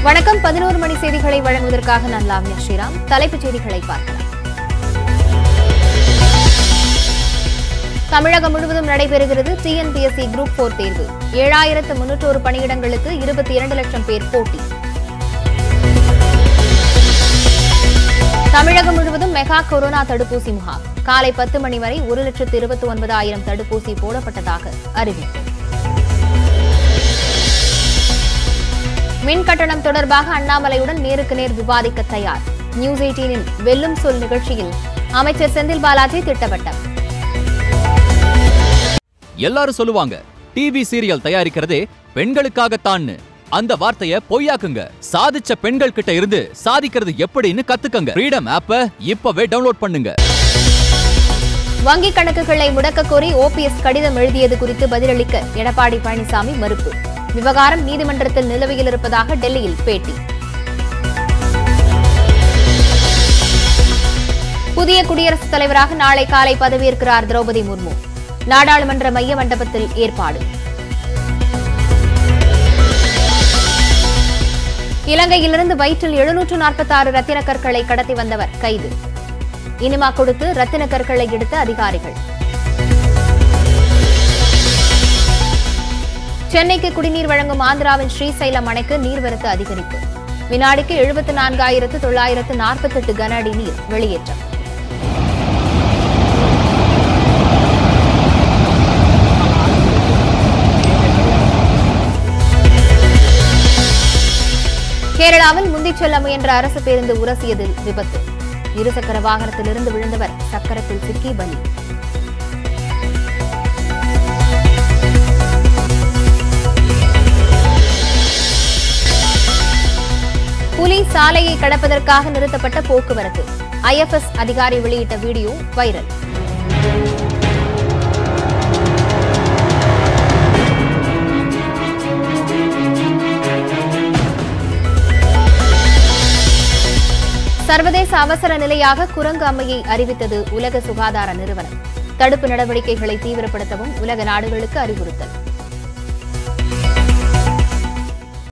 வணக்கம் பதினோரு மணி செய்திகளை வழங்குவதற்காக நான் லாவண்யா ஸ்ரீராம் தலைப்புச் செய்திகளை பார்க்கலாம் தமிழகம் முழுவதும் நடைபெறுகிறது டிஎன்பிஎஸ்சி குரூப் போர் தேர்வு ஏழாயிரத்து முன்னூற்றோரு பணியிடங்களுக்கு இருபத்தி இரண்டு லட்சம் பேர் போட்டி தமிழகம் முழுவதும் மெகா கொரோனா தடுப்பூசி முகாம் காலை பத்து மணி வரை ஒரு லட்சத்து இருபத்தி ஒன்பதாயிரம் தடுப்பூசி போடப்பட்டதாக அறிவிப்பு மின் கட்டணம் தொடர்பாக அண்ணாமலையுடன் நேருக்கு நேர் விவாதிக்க தயார் நியூஸ் எயிட்டீனின் வெல்லும் சொல் நிகழ்ச்சியில் அமைச்சர் செந்தில் பாலாஜி திட்டவட்டம் எல்லாரும் சொல்லுவாங்க டிவி சீரியல் தயாரிக்கிறதே பெண்களுக்காகத்தான்னு அந்த வார்த்தைய பொய்யாக்குங்க சாதிச்ச பெண்கள் கிட்ட இருந்து சாதிக்கிறது எப்படின்னு கத்துக்கங்க ஃப்ரீடம் ஆப்ப இப்பவே டவுன்லோட் பண்ணுங்க வங்கிக் கணக்குகளை முடக்க கோரி ஓபிஎஸ் கடிதம் எழுதியது குறித்து பதிலளிக்க எடப்பாடி பழனிசாமி மறுப்பு விவகாரம் நீதிமன்றத்தில் நிலுவையில் இருப்பதாக டெல்லியில் பேட்டி புதிய குடியரசுத் தலைவராக நாளை காலை பதவியேற்கிறார் திரௌபதி முர்மு நாடாளுமன்ற மைய மண்டபத்தில் ஏற்பாடு இலங்கையிலிருந்து வயிற்றில் எழுநூற்று நாற்பத்தாறு ரத்தின கற்களை கடத்தி வந்தவர் கைது இனிமா கொடுத்து ரத்தின கற்களை எடுத்த அதிகாரிகள் சென்னைக்கு குடிநீர் வழங்கும் ஆந்திராவின் ஸ்ரீசைலம் அணைக்கு நீர்வரத்து அதிகரிப்பு வினாடிக்கு எழுபத்து நான்காயிரத்து தொள்ளாயிரத்து நாற்பத்தெட்டு கன அடி நீர் வெளியேற்றம் கேரளாவில் முந்திச் செல்ல முயன்ற அரசு பேருந்து உரசியதில் விபத்து இருசக்கர வாகனத்திலிருந்து விழுந்தவர் சக்கரத்தில் சிக்கி பலி புலி சாலையை கடப்பதற்காக நிறுத்தப்பட்ட போக்குவரத்து ஐஎஃப்எஸ் அதிகாரி வெளியிட்ட வீடியோ வைரல் சர்வதேச அவசர நிலையாக குரங்கு அம்மையை அறிவித்தது உலக சுகாதார நிறுவனம் தடுப்பு நடவடிக்கைகளை தீவிரப்படுத்தவும் உலக நாடுகளுக்கு அறிவுறுத்தல்